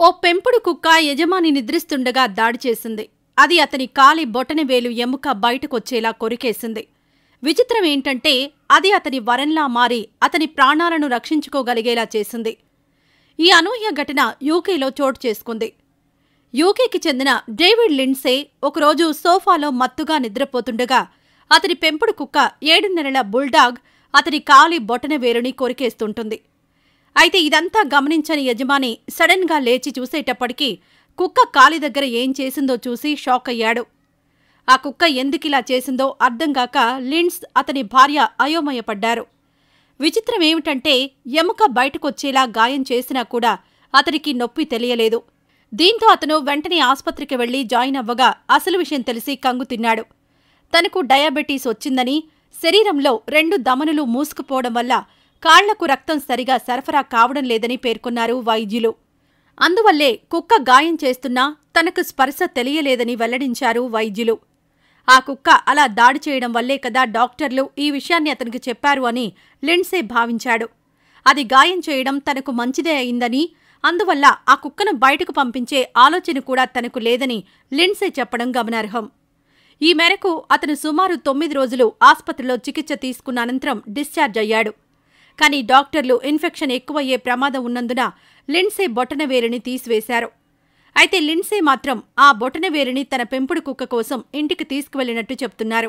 ఓ పెంపుడు కుక్క యజమాని నిద్రిస్తుండగా దాడి చేసింది అది అతని కాలి బొటనవేలు ఎముక బయటకొచ్చేలా కొరికేసింది విచిత్రం ఏంటంటే అది అతని వరంలా మారి అతని ప్రాణాలను రక్షించుకోగలిగేలా చేసింది ఈ అనూహ్య ఘటన యూకేలో చోటు చేసుకుంది యూకేకి చెందిన డేవిడ్ లిండ్సే ఒకరోజు సోఫాలో మత్తుగా నిద్రపోతుండగా అతని పెంపుడు కుక్క ఏడు నెలల బుల్డాగ్ అతని కాలి బొటన వేరుని కొరికేస్తుంటుంది అయితే ఇదంతా గమనించని యజమాని సడన్గా లేచి చూసేటప్పటికీ కుక్క కాలి దగ్గర ఏం చేసిందో చూసి షాక్ అయ్యాడు ఆ కుక్క ఎందుకిలా చేసిందో అర్థంగాక లిండ్స్ అతని భార్య అయోమయపడ్డారు విచిత్రం ఏమిటంటే ఎముక బయటకొచ్చేలా గాయం చేసినా కూడా అతనికి నొప్పి తెలియలేదు దీంతో అతను వెంటనే ఆస్పత్రికి వెళ్లి జాయిన్ అవ్వగా అసలు విషయం తెలిసి కంగు తిన్నాడు తనకు డయాబెటీస్ వచ్చిందని శరీరంలో రెండు దమనులు మూసుకుపోవడం వల్ల కాళ్లకు రక్తం సరిగా సరఫరా కావడం లేదని పేర్కొన్నారు వైద్యులు అందువల్లే కుక్క గాయం చేస్తున్నా తనకు స్పర్శ తెలియలేదని వెల్లడించారు వైద్యులు ఆ కుక్క అలా దాడి చేయడం వల్లే కదా డాక్టర్లు ఈ విషయాన్ని అతనికి చెప్పారు అని లిండ్సే భావించాడు అది గాయం చేయడం తనకు మంచిదే అయిందని అందువల్ల ఆ కుక్కను బయటకు పంపించే ఆలోచన కూడా తనకు లేదని లిండ్సే చెప్పడం గమనార్హం ఈ మేరకు అతను సుమారు తొమ్మిది రోజులు ఆస్పత్రిలో చికిత్స తీసుకున్న అనంతరం డిశ్చార్జ్ అయ్యాడు కానీ డాక్టర్లు ఇన్ఫెక్షన్ ఎక్కువయ్యే ప్రమాదం ఉన్నందున లిండ్సే బొటనవేరుని తీసివేశారు అయితే లిండ్సే మాత్రం ఆ బొటనవేరుని తన పెంపుడు కుక్క కోసం ఇంటికి తీసుకువెళ్లినట్టు చెప్తున్నారు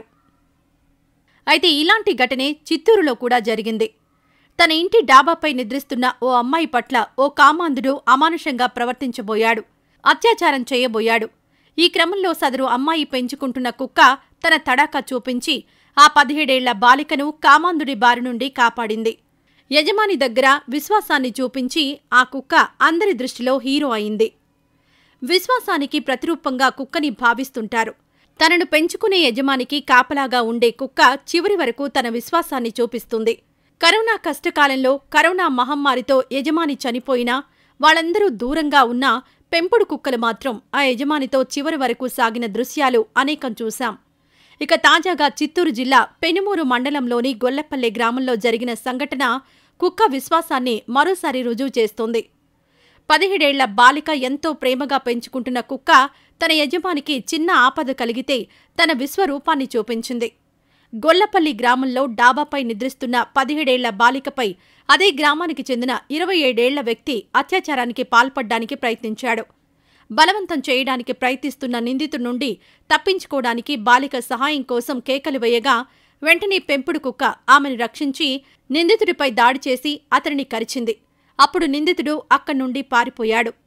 అయితే ఇలాంటి ఘటనే చిత్తూరులో కూడా జరిగింది తన ఇంటి డాబాపై నిద్రిస్తున్న ఓ అమ్మాయి పట్ల ఓ కామాంధుడు అమానుషంగా ప్రవర్తించబోయాడు అత్యాచారం చేయబోయాడు ఈ క్రమంలో సదరు అమ్మాయి పెంచుకుంటున్న కుక్క తన తడాకా చూపించి ఆ పదిహేడేళ్ల బాలికను కామాంధుడి బారి నుండి కాపాడింది యజమాని దగ్గర విశ్వాసాన్ని చూపించి ఆ కుక్క అందరి దృష్టిలో హీరో అయింది విశ్వాసానికి ప్రతిరూపంగా కుక్కని భావిస్తుంటారు తనను పెంచుకునే యజమానికి కాపలాగా ఉండే కుక్క చివరి వరకు తన విశ్వాసాన్ని చూపిస్తుంది కరోనా కష్టకాలంలో కరోనా మహమ్మారితో యజమాని చనిపోయినా వాళ్ళందరూ దూరంగా ఉన్నా పెంపుడు కుక్కలు మాత్రం ఆ యజమానితో చివరి వరకు సాగిన దృశ్యాలు అనేకం చూశాం ఇక తాజాగా చిత్తూరు జిల్లా పెనుమూరు మండలంలోని గొల్లపల్లె గ్రామంలో జరిగిన సంఘటన కుక్క విశ్వాసాన్ని మరోసారి రుజువు చేస్తోంది పదిహేడేళ్ల బాలిక ఎంతో ప్రేమగా పెంచుకుంటున్న కుక్క తన యజమానికి చిన్న ఆపద కలిగితే తన విశ్వరూపాన్ని చూపించింది గొల్లపల్లి గ్రామంలో డాబాపై నిద్రిస్తున్న పదిహేడేళ్ల బాలికపై అదే గ్రామానికి చెందిన ఇరవై ఏడేళ్ల వ్యక్తి అత్యాచారానికి పాల్పడ్డానికి ప్రయత్నించాడు బలవంతం చేయడానికి ప్రయత్నిస్తున్న నిందితుడి నుండి తప్పించుకోవడానికి బాలిక సహాయం కోసం కేకలు వేయగా వెంటనే పెంపుడు కుక్క ఆమెను రక్షించి నిందితుడిపై దాడి చేసి అతనిని కరిచింది అప్పుడు నిందితుడు అక్కడి నుండి పారిపోయాడు